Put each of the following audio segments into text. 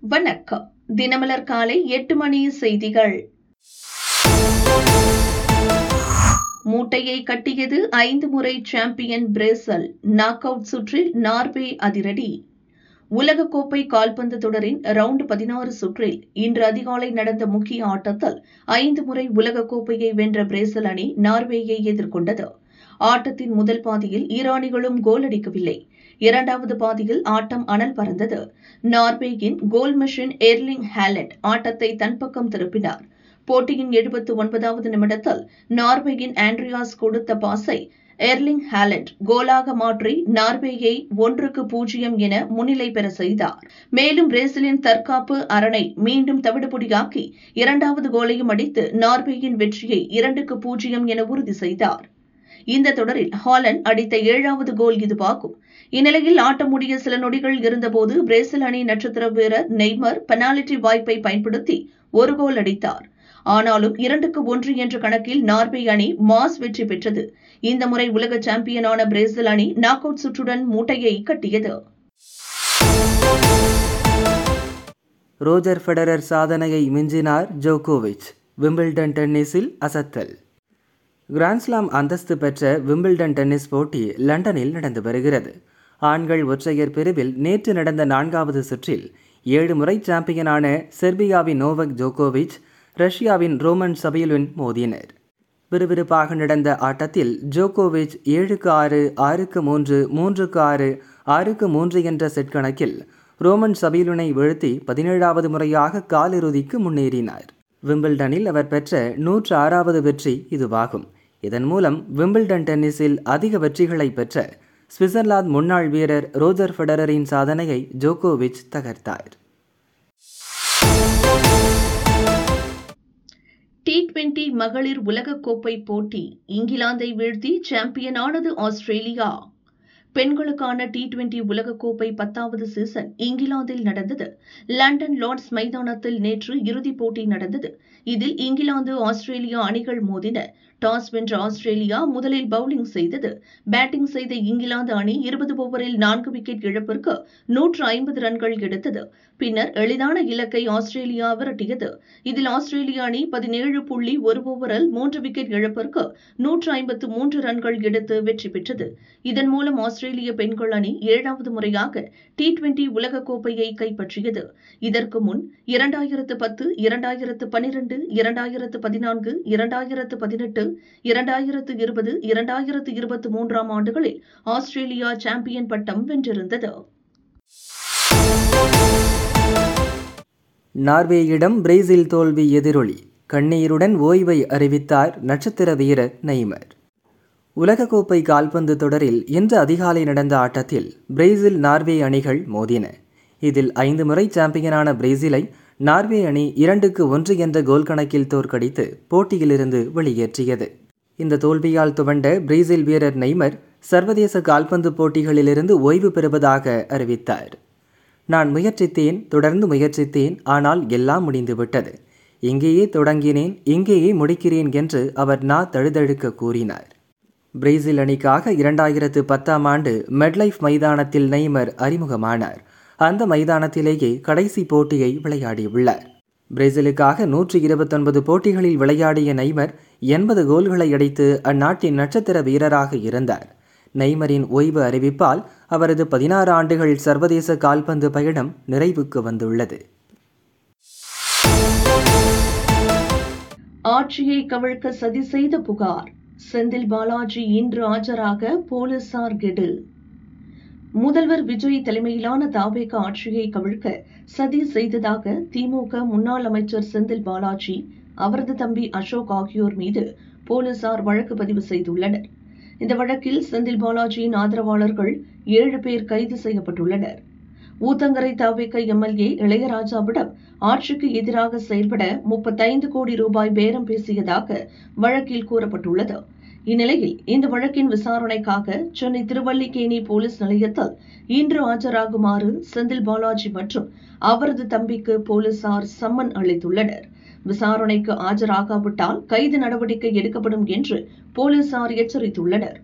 வணக்கம் தினமலர் காலை எட்டு மணி செய்திகள் மூட்டையை கட்டியது ஐந்து முறை சாம்பியன் பிரேசல் நாக் அவுட் சுற்றில் நார்வே அதிரடி உலகக்கோப்பை கால்பந்து தொடரின் ரவுண்ட் பதினாறு சுற்றில் இன்று அதிகாலை நடந்த முக்கிய ஆட்டத்தில் ஐந்து முறை உலகக்கோப்பையை வென்ற பிரேசில் அணி நார்வேயை எதிர்கொண்டது ஆட்டத்தின் முதல் பாதியில் ஈரானிகளும் கோல் அடிக்கவில்லை இரண்டாவது பாதியில் ஆட்டம் அனல் பறந்தது நார்வேயின் கோல் மிஷின் எர்லிங் ஹேலண்ட் ஆட்டத்தை தன் பக்கம் திருப்பினார் போட்டியின் எழுபத்து ஒன்பதாவது நிமிடத்தில் நார்வேயின் ஆண்ட்ரியாஸ் கொடுத்த பாஸை எர்லிங் ஹாலண்ட் கோலாக மாற்றி நார்வேயை ஒன்றுக்கு பூஜ்ஜியம் என முன்னிலை பெற செய்தார் மேலும் பிரேசிலின் தற்காப்பு அரணை மீண்டும் தவிடுபொடியாக்கி இரண்டாவது கோலையும் அடித்து நார்வேயின் வெற்றியை இரண்டுக்கு பூஜ்ஜியம் என உறுதி செய்தார் இந்த தொடரில் ஹாலண்ட் அடித்த ஏழாவது கோல் இதுவாகும் இந்நிலையில் ஆட்டம் முடிய சில நொடிகள் இருந்தபோது பிரேசில் அணி நட்சத்திர வீரர் நெய்மர் பெனால்டி வாய்ப்பை பயன்படுத்தி ஒரு கோல் அடித்தார் ஆனாலும் இரண்டுக்கு ஒன்று என்ற கணக்கில் நார்வே அணி மாஸ் வெற்றி பெற்றது இந்த முறை உலக சாம்பியனான பிரேசில் அணி நாக் அவுட் சுற்றுடன் மூட்டையை கட்டியது ரோஜர் ஃபெடரர் சாதனையை மிஞ்சினார் ஜோகோவிச் விம்பிள்டன் டென்னிஸில் அசத்தல் கிராண்ட்ஸ்லாம் அந்தஸ்து பெற்ற விம்பிள்டன் டென்னிஸ் போட்டி லண்டனில் நடந்து வருகிறது ஆண்கள் ஒற்றையர் பிரிவில் நேற்று நடந்த நான்காவது சுற்றில் ஏழு முறை சாம்பியனான செர்பியாவின் நோவக் ஜோகோவிச் ரஷ்யாவின் ரோமன் சபையலுன் மோதினர் விறுவிறுப்பாக நடந்த ஆட்டத்தில் ஜோகோவிச் ஏழுக்கு ஆறு ஆறுக்கு மூன்று மூன்றுக்கு ஆறு ஆறுக்கு மூன்று என்ற செட் கணக்கில் ரோமன் சபீலுனை வீழ்த்தி பதினேழாவது முறையாக காலிறுதிக்கு முன்னேறினார் விம்பிள்டனில் அவர் பெற்ற நூற்று ஆறாவது வெற்றி இதுவாகும் இதன் மூலம் விம்பிள்டன் டென்னிஸில் அதிக வெற்றிகளை பெற்ற சுவிட்சர்லாந்து முன்னாள் வீரர் ரோஜர் ஃபெடரரின் சாதனையை ஜோகோவிச் தகர்த்தார் டி டுவெண்டி மகளிர் உலகக்கோப்பை போட்டி இங்கிலாந்தை வீழ்த்தி சாம்பியனானது ஆஸ்திரேலியா பெண்களுக்கான டி டுவெண்டி உலகக்கோப்பை பத்தாவது சீசன் இங்கிலாந்தில் நடந்தது லண்டன் லார்ட்ஸ் மைதானத்தில் நேற்று இறுதிப் போட்டி நடந்தது இதில் இங்கிலாந்து ஆஸ்திரேலியா அணிகள் மோதின டாஸ் வென்ற ஆஸ்திரேலியா முதலில் பவுலிங் செய்தது பேட்டிங் செய்த இங்கிலாந்து அணி இருபது ஓவரில் நான்கு விக்கெட் இழப்பிற்கு நூற்று ஐம்பது ரன்கள் எடுத்தது பின்னர் எளிதான இலக்கை ஆஸ்திரேலியா விரட்டியது இதில் ஆஸ்திரேலிய அணி பதினேழு புள்ளி ஒரு ஓவரில் மூன்று விக்கெட் இழப்பிற்கு நூற்று ஐம்பத்து மூன்று ரன்கள் எடுத்து வெற்றி பெற்றது இதன் மூலம் ஆஸ்திரேலிய பெண்கள் அணி ஏழாவது முறையாக டி டுவெண்டி உலகக்கோப்பையை கைப்பற்றியது இதற்கு முன் இரண்டாயிரத்து பத்து இரண்டாயிரத்து பனிரெண்டு இரண்டாயிரத்து பதினான்கு இரண்டாயிரத்து பதினெட்டு இரண்டாயிரத்து இருபது இரண்டாயிரத்து இருபத்தி மூன்றாம் ஆண்டுகளில் ஆஸ்திரேலியா சாம்பியன் பட்டம் வென்றிருந்தது நார்வேயிடம் பிரேசில் தோல்வி எதிரொலி கண்ணீருடன் ஓய்வை அறிவித்தார் நட்சத்திர வீரர் நெய்மர் உலகக்கோப்பை கால்பந்து தொடரில் இன்று அதிகாலை நடந்த ஆட்டத்தில் பிரேசில் நார்வே அணிகள் மோதின இதில் ஐந்து முறை சாம்பியனான பிரேசிலை நார்வே அணி இரண்டுக்கு ஒன்று என்ற கோல் கணக்கில் தோற்கடித்து போட்டியிலிருந்து வெளியேற்றியது இந்த தோல்வியால் துவண்ட பிரேசில் வீரர் நெய்மர் சர்வதேச கால்பந்து போட்டிகளிலிருந்து ஓய்வு பெறுவதாக அறிவித்தார் நான் முயற்சித்தேன் தொடர்ந்து முயற்சித்தேன் ஆனால் எல்லாம் முடிந்துவிட்டது இங்கேயே தொடங்கினேன் இங்கேயே முடிக்கிறேன் என்று அவர் நா தழுதழுக்க கூறினார் பிரேசில் அணிக்காக இரண்டாயிரத்து பத்தாம் ஆண்டு மெட்லைஃப் மைதானத்தில் நெய்மர் அறிமுகமானார் அந்த மைதானத்திலேயே கடைசி போட்டியை விளையாடியுள்ளார் பிரேசிலுக்காக நூற்றி இருபத்தொன்பது போட்டிகளில் விளையாடிய நெய்மர் எண்பது கோல்களை அடித்து அந்நாட்டின் நட்சத்திர வீரராக இருந்தார் நெய்மரின் ஓய்வு அறிவிப்பால் அவரது பதினாறு ஆண்டுகள் சர்வதேச கால்பந்து பயணம் நிறைவுக்கு வந்துள்ளது ஆட்சியை கவிழ்க்க சதி செய்த புகார் செந்தில் பாலாஜி இன்று ஆஜராக போலீசார் கெடு முதல்வர் விஜய் தலைமையிலான தாவேக ஆட்சியை கவிழ்க்க சதி செய்ததாக திமுக முன்னாள் அமைச்சர் செந்தில் பாலாஜி அவரது தம்பி அசோக் ஆகியோர் மீது போலீசார் வழக்கு பதிவு செய்துள்ளனர் இந்த வழக்கில் செந்தில் பாலாஜியின் ஆதரவாளர்கள் ஏழு பேர் கைது செய்யப்பட்டுள்ளனர் ஊத்தங்கரை தாவேக்க எம்எல்ஏ இளையராஜாவிடம் ஆட்சிக்கு எதிராக செயல்பட முப்பத்தைந்து கோடி ரூபாய் பேரம் பேசியதாக வழக்கில் கூறப்பட்டுள்ளது இந்நிலையில் இந்த வழக்கின் விசாரணைக்காக சென்னை திருவல்லிக்கேணி போலீஸ் நிலையத்தில் இன்று ஆஜராகுமாறு செந்தில் பாலாஜி மற்றும் அவரது தம்பிக்கு போலீசார் சம்மன் அளித்துள்ளனர் விசாரணைக்கு ஆஜராகாவிட்டால் கைது நடவடிக்கை எடுக்கப்படும் என்று போலீசார் எச்சரித்துள்ளனர்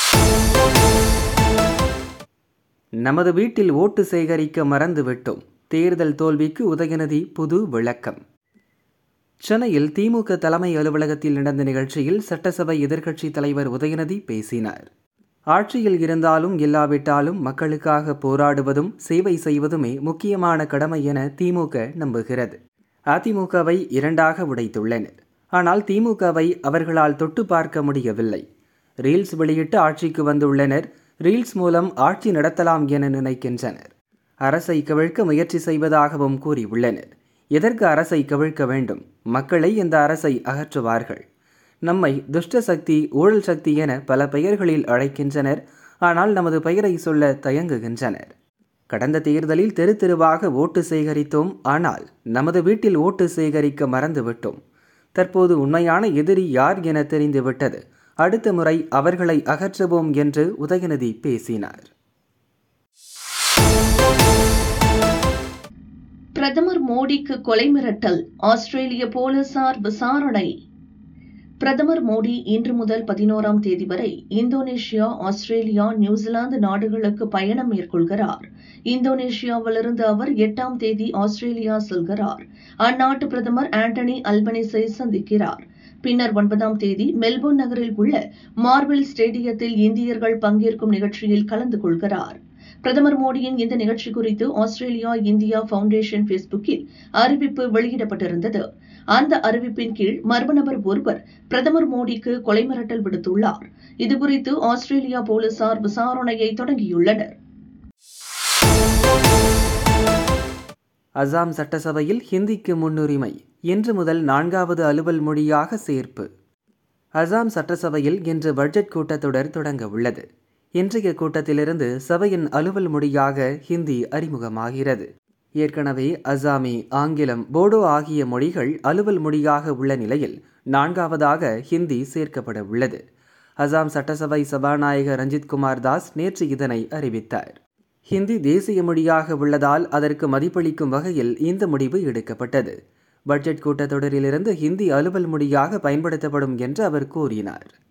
நமது வீட்டில் ஓட்டு சேகரிக்க மறந்துவிட்டோம் தேர்தல் தோல்விக்கு உதயநிதி புது விளக்கம் சென்னையில் திமுக தலைமை அலுவலகத்தில் நடந்த நிகழ்ச்சியில் சட்டசபை எதிர்க்கட்சித் தலைவர் உதயநிதி பேசினார் ஆட்சியில் இருந்தாலும் இல்லாவிட்டாலும் மக்களுக்காக போராடுவதும் சேவை செய்வதுமே முக்கியமான கடமை என திமுக நம்புகிறது அதிமுகவை இரண்டாக உடைத்துள்ளனர் ஆனால் திமுகவை அவர்களால் தொட்டு பார்க்க முடியவில்லை ரீல்ஸ் வெளியிட்டு ஆட்சிக்கு வந்துள்ளனர் ரீல்ஸ் மூலம் ஆட்சி நடத்தலாம் என நினைக்கின்றனர் அரசை கவிழ்க்க முயற்சி செய்வதாகவும் கூறியுள்ளனர் எதற்கு அரசை கவிழ்க்க வேண்டும் மக்களை இந்த அரசை அகற்றுவார்கள் நம்மை துஷ்ட சக்தி ஊழல் சக்தி என பல பெயர்களில் அழைக்கின்றனர் ஆனால் நமது பெயரை சொல்ல தயங்குகின்றனர் கடந்த தேர்தலில் தெரு தெருவாக ஓட்டு சேகரித்தோம் ஆனால் நமது வீட்டில் ஓட்டு சேகரிக்க மறந்துவிட்டோம் தற்போது உண்மையான எதிரி யார் என தெரிந்துவிட்டது அடுத்த முறை அவர்களை அகற்றுவோம் என்று உதயநிதி பேசினார் பிரதமர் மோடிக்கு கொலை மிரட்டல் ஆஸ்திரேலிய போலீசார் விசாரணை பிரதமர் மோடி இன்று முதல் பதினோராம் தேதி வரை இந்தோனேஷியா ஆஸ்திரேலியா நியூசிலாந்து நாடுகளுக்கு பயணம் மேற்கொள்கிறார் இந்தோனேஷியாவிலிருந்து அவர் எட்டாம் தேதி ஆஸ்திரேலியா செல்கிறார் அந்நாட்டு பிரதமர் ஆண்டனி அல்பனிஸை சந்திக்கிறார் பின்னர் ஒன்பதாம் தேதி மெல்போர்ன் நகரில் உள்ள மார்பிள் ஸ்டேடியத்தில் இந்தியர்கள் பங்கேற்கும் நிகழ்ச்சியில் கலந்து கொள்கிறார் பிரதமர் மோடியின் இந்த நிகழ்ச்சி குறித்து ஆஸ்திரேலியா இந்தியா ஃபவுண்டேஷன் ஃபேஸ்புக்கில் அறிவிப்பு வெளியிடப்பட்டிருந்தது அந்த அறிவிப்பின் கீழ் மர்ம நபர் ஒருவர் பிரதமர் மோடிக்கு கொலை மிரட்டல் விடுத்துள்ளார் இதுகுறித்து ஆஸ்திரேலியா போலீசார் விசாரணையை தொடங்கியுள்ளனர் அசாம் சட்டசபையில் ஹிந்திக்கு முன்னுரிமை இன்று முதல் நான்காவது அலுவல் மொழியாக சேர்ப்பு அசாம் சட்டசபையில் இன்று பட்ஜெட் கூட்டத்தொடர் தொடங்க உள்ளது இன்றைய கூட்டத்திலிருந்து சபையின் அலுவல் மொழியாக ஹிந்தி அறிமுகமாகிறது ஏற்கனவே அசாமி ஆங்கிலம் போடோ ஆகிய மொழிகள் அலுவல் மொழியாக உள்ள நிலையில் நான்காவதாக ஹிந்தி சேர்க்கப்பட உள்ளது அசாம் சட்டசபை சபாநாயகர் ரஞ்சித் குமார் தாஸ் நேற்று இதனை அறிவித்தார் ஹிந்தி தேசிய மொழியாக உள்ளதால் அதற்கு மதிப்பளிக்கும் வகையில் இந்த முடிவு எடுக்கப்பட்டது பட்ஜெட் கூட்டத்தொடரிலிருந்து ஹிந்தி அலுவல் மொழியாக பயன்படுத்தப்படும் என்று அவர் கூறினார்